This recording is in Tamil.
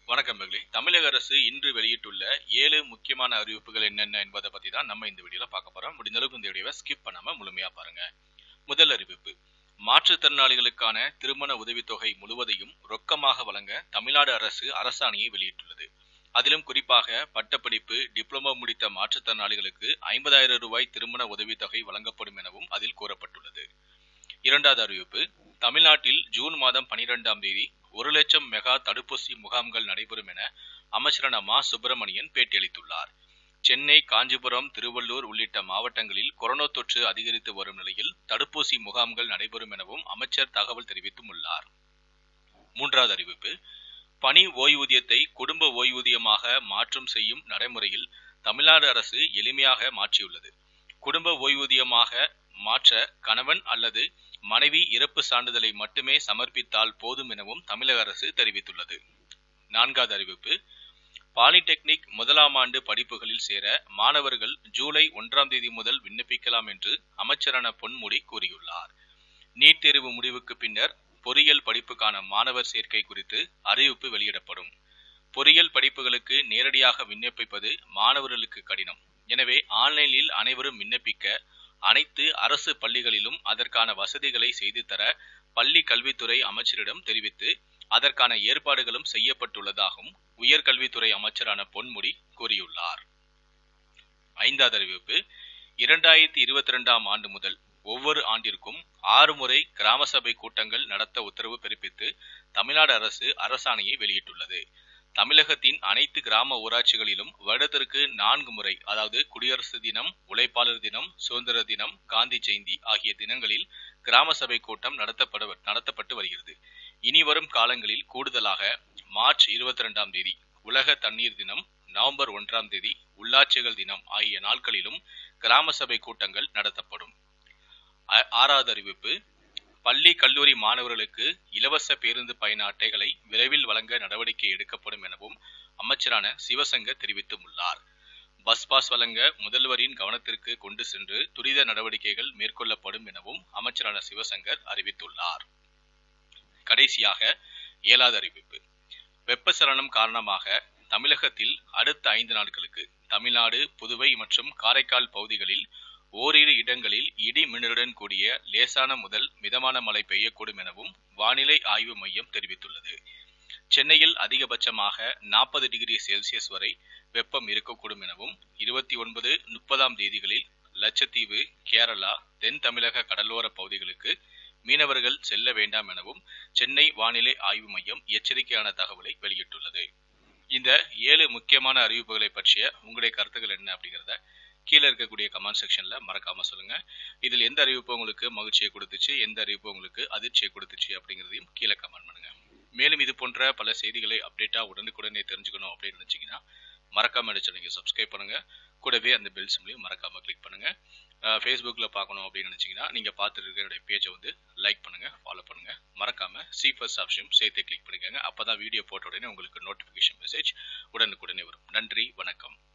வணக்கம் மகளே தமிழக அரசு இன்று வெளியிட்டுள்ள ஏழு முக்கியமான அறிவிப்புகள் என்னென்ன என்பதை பத்தி தான் நம்ம இந்த வீடியோல பார்க்க போறோம் முடிந்த அளவுக்கு இந்த வீடியோவை ஸ்கிப் பண்ணாம முழுமையா பாருங்க முதல் அறிவிப்பு மாற்றுத்திறனாளிகளுக்கான திருமண உதவித்தொகை முழுவதையும் ரொக்கமாக வழங்க தமிழ்நாடு அரசு அரசாணையை வெளியிட்டுள்ளது அதிலும் குறிப்பாக பட்டப்படிப்பு டிப்ளமோ முடித்த மாற்றுத்திறனாளிகளுக்கு ஐம்பதாயிரம் ரூபாய் திருமண உதவித்தொகை வழங்கப்படும் எனவும் அதில் கூறப்பட்டுள்ளது இரண்டாவது அறிவிப்பு தமிழ்நாட்டில் ஜூன் மாதம் பனிரெண்டாம் தேதி ஒரு லட்சம் மெகா தடுப்பூசி முகாம்கள் நடைபெறும் என அமைச்சரான மா சுப்பிரமணியன் பேட்டியளித்துள்ளார் சென்னை காஞ்சிபுரம் திருவள்ளூர் உள்ளிட்ட மாவட்டங்களில் கொரோனா தொற்று அதிகரித்து வரும் நிலையில் தடுப்பூசி முகாம்கள் நடைபெறும் எனவும் அமைச்சர் தகவல் தெரிவித்தும் உள்ளார் மூன்றாவது அறிவிப்பு பணி ஓய்வூதியத்தை குடும்ப ஓய்வூதியமாக மாற்றம் செய்யும் நடைமுறையில் தமிழ்நாடு அரசு எளிமையாக மாற்றியுள்ளது குடும்ப ஓய்வூதியமாக மாற்ற கணவன் அல்லது மனைவி இறப்பு சான்றிதழை மட்டுமே சமர்ப்பித்தால் போதும் எனவும் தமிழக அரசு தெரிவித்துள்ளது நான்காவது அறிவிப்பு பாலிடெக்னிக் முதலாம் ஆண்டு படிப்புகளில் சேர மாணவர்கள் ஜூலை ஒன்றாம் தேதி முதல் விண்ணப்பிக்கலாம் என்று அமைச்சரான பொன்முடி கூறியுள்ளார் நீட் தேர்வு முடிவுக்கு பின்னர் பொறியியல் படிப்புக்கான மாணவர் சேர்க்கை குறித்து அறிவிப்பு வெளியிடப்படும் பொறியியல் படிப்புகளுக்கு நேரடியாக விண்ணப்பிப்பது மாணவர்களுக்கு கடினம் எனவே ஆன்லைனில் அனைவரும் விண்ணப்பிக்க அனைத்து அரசு பள்ளிகளிலும் அதற்கான வசதிகளை செய்து தர பள்ளி கல்வித்துறை அமைச்சரிடம் தெரிவித்து அதற்கான ஏற்பாடுகளும் செய்யப்பட்டுள்ளதாகவும் உயர்கல்வித்துறை அமைச்சரான பொன்முடி கூறியுள்ளார் ஐந்தாவது அறிவிப்பு இரண்டாயிரத்தி இருபத்தி ரெண்டாம் ஆண்டு முதல் ஒவ்வொரு ஆண்டிற்கும் ஆறு முறை கிராம சபை கூட்டங்கள் நடத்த உத்தரவு பிறப்பித்து தமிழ்நாடு அரசு அரசாணையை வெளியிட்டுள்ளது தமிழகத்தின் அனைத்து கிராம ஊராட்சிகளிலும் வருடத்திற்கு நான்கு முறை அதாவது குடியரசு தினம் உழைப்பாளர் தினம் சுதந்திர தினம் காந்தி ஜெயந்தி ஆகிய தினங்களில் கிராம சபை கூட்டம் நடத்தப்பட நடத்தப்பட்டு வருகிறது இனி வரும் காலங்களில் கூடுதலாக மார்ச் இருபத்தி ரெண்டாம் தேதி உலக தண்ணீர் தினம் நவம்பர் ஒன்றாம் தேதி உள்ளாட்சிகள் தினம் ஆகிய நாட்களிலும் கிராம சபை கூட்டங்கள் நடத்தப்படும் ஆறாவது அறிவிப்பு பள்ளி கல்லூரி மாணவர்களுக்கு இலவச பேருந்து பயண அட்டைகளை விரைவில் வழங்க நடவடிக்கை எடுக்கப்படும் எனவும் அமைச்சரான சிவசங்கர் தெரிவித்தும் உள்ளார் பஸ் பாஸ் வழங்க முதல்வரின் கவனத்திற்கு கொண்டு சென்று துரித நடவடிக்கைகள் மேற்கொள்ளப்படும் எனவும் அமைச்சரான சிவசங்கர் அறிவித்துள்ளார் கடைசியாக ஏழாவது அறிவிப்பு வெப்பசலனம் காரணமாக தமிழகத்தில் அடுத்த ஐந்து நாட்களுக்கு தமிழ்நாடு புதுவை மற்றும் காரைக்கால் பகுதிகளில் ஓரிரு இடங்களில் இடி மின்னலுடன் கூடிய லேசான முதல் மிதமான மழை பெய்யக்கூடும் எனவும் வானிலை ஆய்வு மையம் தெரிவித்துள்ளது சென்னையில் அதிகபட்சமாக நாற்பது டிகிரி செல்சியஸ் வரை வெப்பம் இருக்கக்கூடும் எனவும் இருபத்தி ஒன்பது முப்பதாம் தேதிகளில் லட்சத்தீவு கேரளா தென் தமிழக கடலோர பகுதிகளுக்கு மீனவர்கள் செல்ல வேண்டாம் எனவும் சென்னை வானிலை ஆய்வு மையம் எச்சரிக்கையான தகவலை வெளியிட்டுள்ளது இந்த ஏழு முக்கியமான அறிவிப்புகளை பற்றிய உங்களுடைய கருத்துக்கள் என்ன அப்படிங்கிறத கீழே இருக்கக்கூடிய கமெண்ட் செக்ஷன்ல மறக்காம சொல்லுங்க இதில் எந்த அறிவிப்பு உங்களுக்கு மகிழ்ச்சியை கொடுத்துச்சு எந்த அறிவிப்பு உங்களுக்கு அதிர்ச்சியை கொடுத்துச்சு அப்படிங்கிறதையும் கீழே கமெண்ட் பண்ணுங்க மேலும் இது போன்ற பல செய்திகளை அப்டேட்டா உடனுக்குடனே தெரிஞ்சுக்கணும் அப்படின்னு நினைச்சீங்கன்னா மறக்காம சேனலுக்கு சப்ஸ்கிரைப் பண்ணுங்க கூடவே அந்த பெல் சிம்லையும் மறக்காம கிளிக் பண்ணுங்க ஃபேஸ்புக்கில் பார்க்கணும் அப்படின்னு நினச்சிங்கன்னா நீங்கள் பார்த்துட்டு இருக்க என்னுடைய பேஜை வந்து லைக் பண்ணுங்கள் ஃபாலோ பண்ணுங்கள் மறக்காம சி ஃபர்ஸ்ட் ஆப்ஷன் சேர்த்து கிளிக் பண்ணிக்கோங்க அப்போ தான் வீடியோ போட்ட உடனே உங்களுக்கு நோட்டிஃபிகேஷன் மெசேஜ் உடனுக்குடனே வரும் நன்றி வணக்கம்